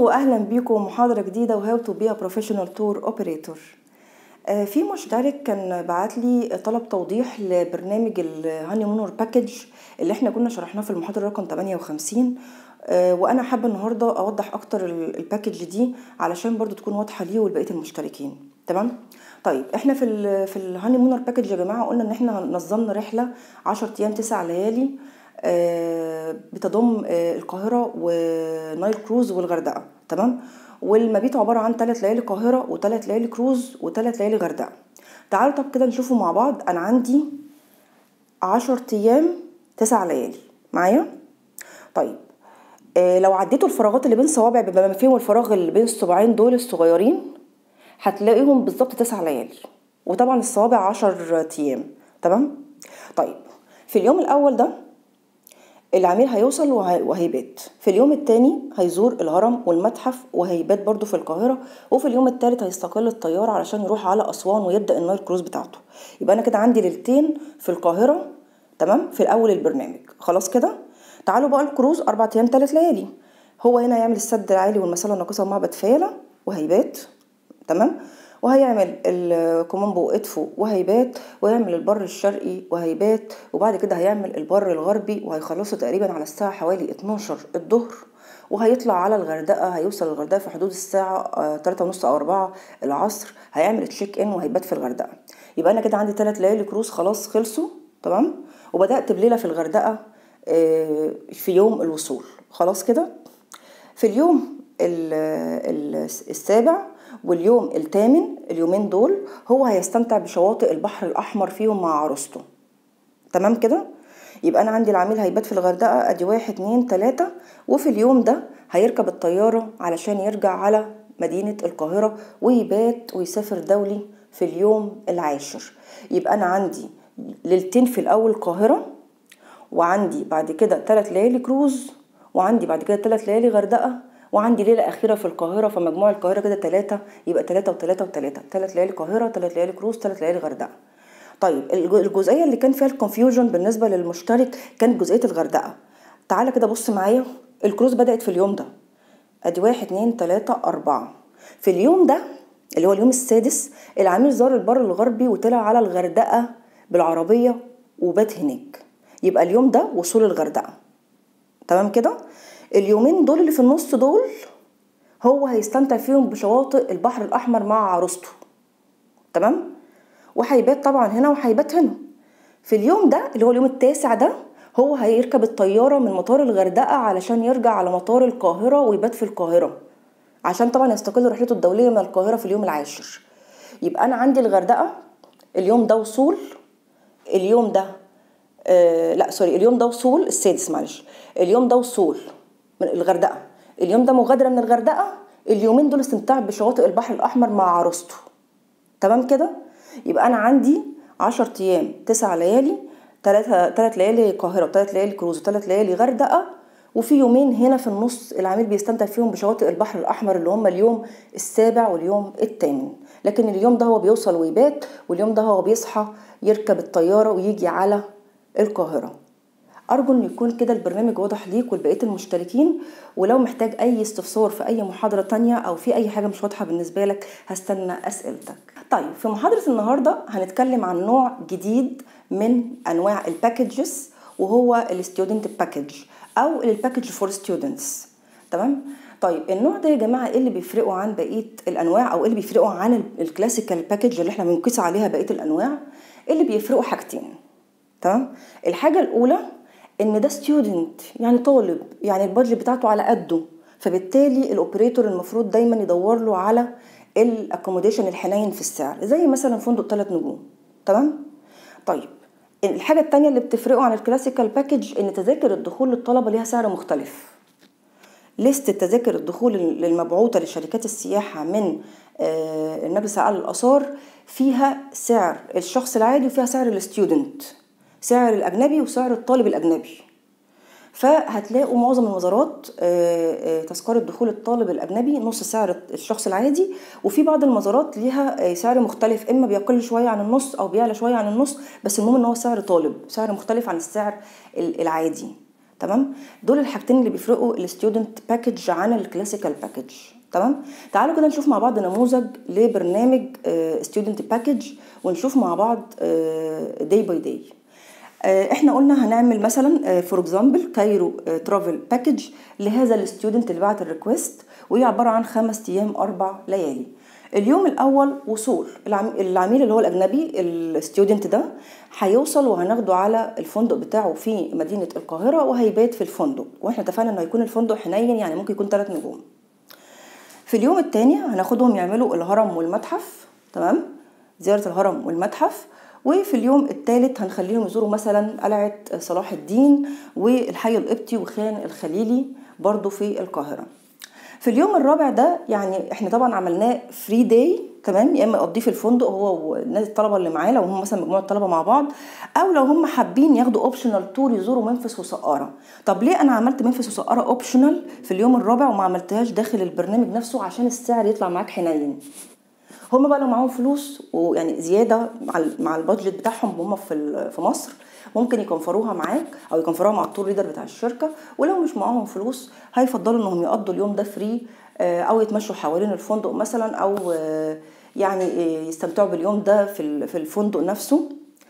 واهلا بيكم محاضره جديده وهاو تو بي بروفيشنال تور اوبريتور في مشترك كان بعت لي طلب توضيح لبرنامج الهاني مونور باكج اللي احنا كنا شرحناه في المحاضره رقم 58 آه، وانا حابه النهارده اوضح اكتر ال- الباكج دي علشان برضو تكون واضحه ليه ولبقيه المشتركين تمام طيب احنا في ال في الهاني مونر باكج يا جماعه قلنا ان احنا نظمنا رحله 10 ايام 9 ليالي آه، بتضم آه، القاهره ونايل كروز والغردقه تمام والمبيت عباره عن 3 ليالي قاهره و3 ليالي كروز و3 ليالي غردقه تعالوا طب كده نشوفوا مع بعض انا عندي 10 ايام 9 ليالي معايا طيب آه، لو عديتوا الفراغات اللي بين صوابع بما فيهم الفراغ اللي بين الصباعين دول الصغيرين هتلاقيهم بالظبط تسع ليالي وطبعا الصوابع عشر ايام تمام طيب في اليوم الاول ده العميل هيوصل وهي- وهيبات في اليوم التاني هيزور الهرم والمتحف وهيبات برضو في القاهرة وفي اليوم التالت هيستقل الطيارة علشان يروح على أسوان ويبدأ النايل كروز بتاعته يبقى أنا كده عندي ليلتين في القاهرة تمام في الأول البرنامج خلاص كده تعالوا بقى الكروز أربع أيام تلات ليالي هو هنا هيعمل السد العالي والمسألة الناقصة ومعبد فيلة وهيبات تمام وهيعمل الكومومبو ادفو وهيبات ويعمل البر الشرقي وهيبات وبعد كده هيعمل البر الغربي وهيخلصوا تقريبا على الساعة حوالي 12 الظهر وهيطلع على الغردقة هيوصل الغردقة في حدود الساعة آه، تلاتة ونص أو أربعة العصر هيعمل تشيك إن وهيبات في الغردقة يبقى أنا كده عندي تلات ليالي كروز خلاص خلصوا تمام وبدأت بليلة في الغردقة آه، في يوم الوصول خلاص كده في اليوم ال- ال- السابع واليوم الثامن اليومين دول هو هيستمتع بشواطئ البحر الأحمر فيهم مع عروسته تمام كده يبقى أنا عندي العميل هيبات في الغردقة أدي واحد اتنين تلاتة وفي اليوم ده هيركب الطيارة علشان يرجع على مدينة القاهرة ويبات ويسافر دولي في اليوم العاشر يبقى أنا عندي ليلتين في الأول القاهرة وعندي بعد كده تلات ليالي كروز وعندي بعد كده تلات ليالي غردقة وعندي ليلة أخيرة في القاهرة فمجموع القاهرة كده تلاتة يبقى تلاتة وتلاتة وتلاتة تلات ليالي قاهرة تلات ليالي كروز تلات ليالي غردقة طيب الج- الجزئية اللي كان فيها الكونفيوجن بالنسبة للمشترك كانت جزئية الغردقة تعالى كده بص معايا الكروز بدأت في اليوم ده ادي واحد اتنين تلاتة أربعة في اليوم ده اللي هو اليوم السادس العميل زار البر الغربي وطلع على الغردقة بالعربية وبات هناك يبقى اليوم ده وصول الغردقة تمام كده اليومين دول اللي في النص دول هو هيستمتع فيهم بشواطئ البحر الأحمر مع عروسته تمام وهيبات طبعا هنا وهيبات هنا في اليوم ده اللي هو اليوم التاسع ده هو هيركب الطيارة من مطار الغردقة علشان يرجع على مطار القاهرة ويبات في القاهرة عشان طبعا يستقل رحلته الدولية من القاهرة في اليوم العاشر يبقى أنا عندي الغردقة اليوم ده وصول اليوم ده آه لا سوري اليوم ده وصول السادس معلش اليوم ده وصول من الغردقة اليوم ده مغادرة من الغردقة اليومين دول استمتاع بشواطئ البحر الأحمر مع عروسته تمام كده يبقى انا عندي عشر ايام تسع ليالي تلاتة تلات ليالي القاهرة وتلات ليالي كروز وتلات ليالي غردقة وفي يومين هنا في النص العميل بيستمتع فيهم بشواطئ البحر الأحمر اللي هم اليوم السابع واليوم الثامن لكن اليوم ده هو بيوصل ويبات واليوم ده هو بيصحى يركب الطيارة ويجي على القاهرة أرجو إن يكون كده البرنامج واضح ليك ولبقية المشتركين ولو محتاج أي استفسار في أي محاضرة تانية أو في أي حاجة مش واضحة بالنسبة لك هستنى أسئلتك طيب في محاضرة النهاردة هنتكلم عن نوع جديد من أنواع الباكجز وهو الستودنت باكج أو الباكج فور ستودنتس تمام طيب النوع ده يا جماعه ايه اللي بيفرقوا عن بقيه الانواع او ايه اللي بيفرقوا عن ال- الكلاسيكال باكج اللي احنا بنقيس عليها بقيه الانواع اللي بيفرقوا حاجتين تمام الحاجه الاولى ان ده ستودنت يعني طالب يعني البادجت بتاعته على قده فبالتالي الاوبريتور المفروض دايما يدور له على الاكوموديشن الحنين في السعر زي مثلا فندق ثلاث نجوم تمام طيب الحاجه التانية اللي بتفرقه عن الكلاسيكال باكج ان تذاكر الدخول للطلبه ليها سعر مختلف ليست تذاكر الدخول المبعوثة لشركات السياحة من آه، المجلس الأعلى للآثار فيها سعر الشخص العادي وفيها سعر الستودنت سعر الأجنبي وسعر الطالب الأجنبي فهتلاقوا معظم المزارات آه، آه، تذكرة دخول الطالب الأجنبي نص سعر الشخص العادي وفي بعض المزارات ليها آه، سعر مختلف إما بيقل شوية عن النص أو بيعلى شوية عن النص بس المهم إن هو سعر طالب سعر مختلف عن السعر ال- العادي تمام دول الحاجتين اللي بيفرقوا الستودنت باكج عن الكلاسيكال باكج تمام تعالوا كده نشوف مع بعض نموذج لبرنامج ستودنت باكج ونشوف مع بعض داي باي داي احنا قلنا هنعمل مثلا فور اكزامبل كايرو ترافل باكج لهذا الستودنت اللي بعت الريكوست وهي عباره عن خمس ايام اربع ليالي اليوم الاول وصول العميل اللي هو الاجنبي الستودنت ده هيوصل وهناخده على الفندق بتاعه في مدينه القاهره وهيبات في الفندق واحنا اتفقنا انه هيكون الفندق حنين يعني ممكن يكون ثلاث نجوم في اليوم الثاني هناخدهم يعملوا الهرم والمتحف تمام زياره الهرم والمتحف وفي اليوم الثالث هنخليهم يزوروا مثلا قلعه صلاح الدين والحي القبطي وخان الخليلي برضو في القاهره في اليوم الرابع ده يعني احنا طبعا عملناه فري داي تمام يا اما يقضيه في الفندق هو والناس الطلبه اللي معاه لو هم مثلا مجموعه طلبه مع بعض او لو هم حابين ياخدوا اوبشنال تور يزوروا منفس وسقاره طب ليه انا عملت منفس وسقاره اوبشنال في اليوم الرابع وما عملتهاش داخل البرنامج نفسه عشان السعر يطلع معاك حنين هم بقى لو معاهم فلوس ويعني زياده مع مع البادجت بتاعهم هم في في مصر ممكن يكنفروها معاك او يكنفروها مع التور ليدر بتاع الشركه ولو مش معاهم فلوس هيفضلوا انهم يقضوا اليوم ده فري او يتمشوا حوالين الفندق مثلا او يعني يستمتعوا باليوم ده في في الفندق نفسه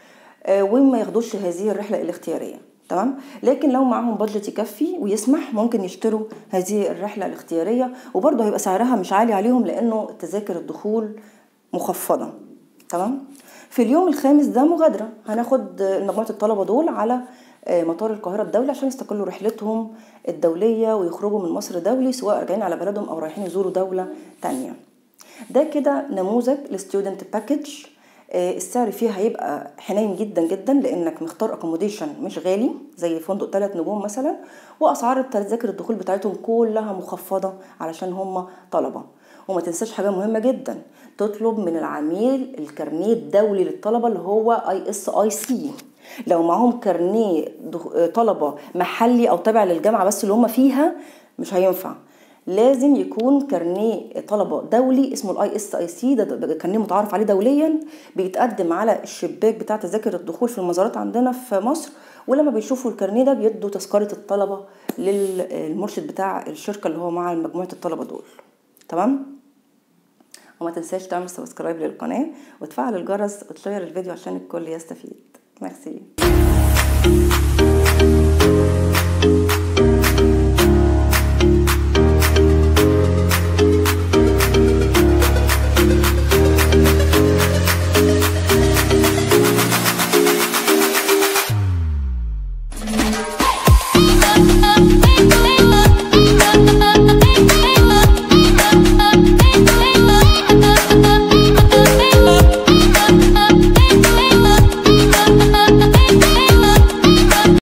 وما ياخدوش هذه الرحله الاختياريه تمام لكن لو معاهم بادجت يكفي ويسمح ممكن يشتروا هذه الرحله الاختياريه وبرضه هيبقى سعرها مش عالي عليهم لانه تذاكر الدخول مخفضه تمام في اليوم الخامس ده مغادره هناخد مجموعه الطلبه دول على مطار القاهره الدولي عشان يستقلوا رحلتهم الدوليه ويخرجوا من مصر دولي سواء راجعين على بلدهم او رايحين يزوروا دوله تانية ده كده نموذج لستودنت باكج السعر فيه هيبقى حنين جدا جدا لانك مختار اكوموديشن مش غالي زي فندق ثلاث نجوم مثلا واسعار التذاكر الدخول بتاعتهم كلها مخفضه علشان هم طلبه وما تنساش حاجه مهمه جدا تطلب من العميل الكارنيه الدولي للطلبه اللي هو اي اس اي سي لو معاهم كارنيه طلبه محلي او تابع للجامعه بس اللي هم فيها مش هينفع لازم يكون كارنيه طلبه دولي اسمه الاي اس اي سي ده كارنيه متعارف عليه دوليا بيتقدم على الشباك بتاع تذاكر الدخول في المزارات عندنا في مصر ولما بيشوفوا الكارنيه ده بيدوا تذكره الطلبه للمرشد بتاع الشركه اللي هو مع مجموعه الطلبه دول تمام وما تنساش تعمل سبسكرايب للقناه وتفعل الجرس وتشير الفيديو عشان الكل يستفيد ميرسي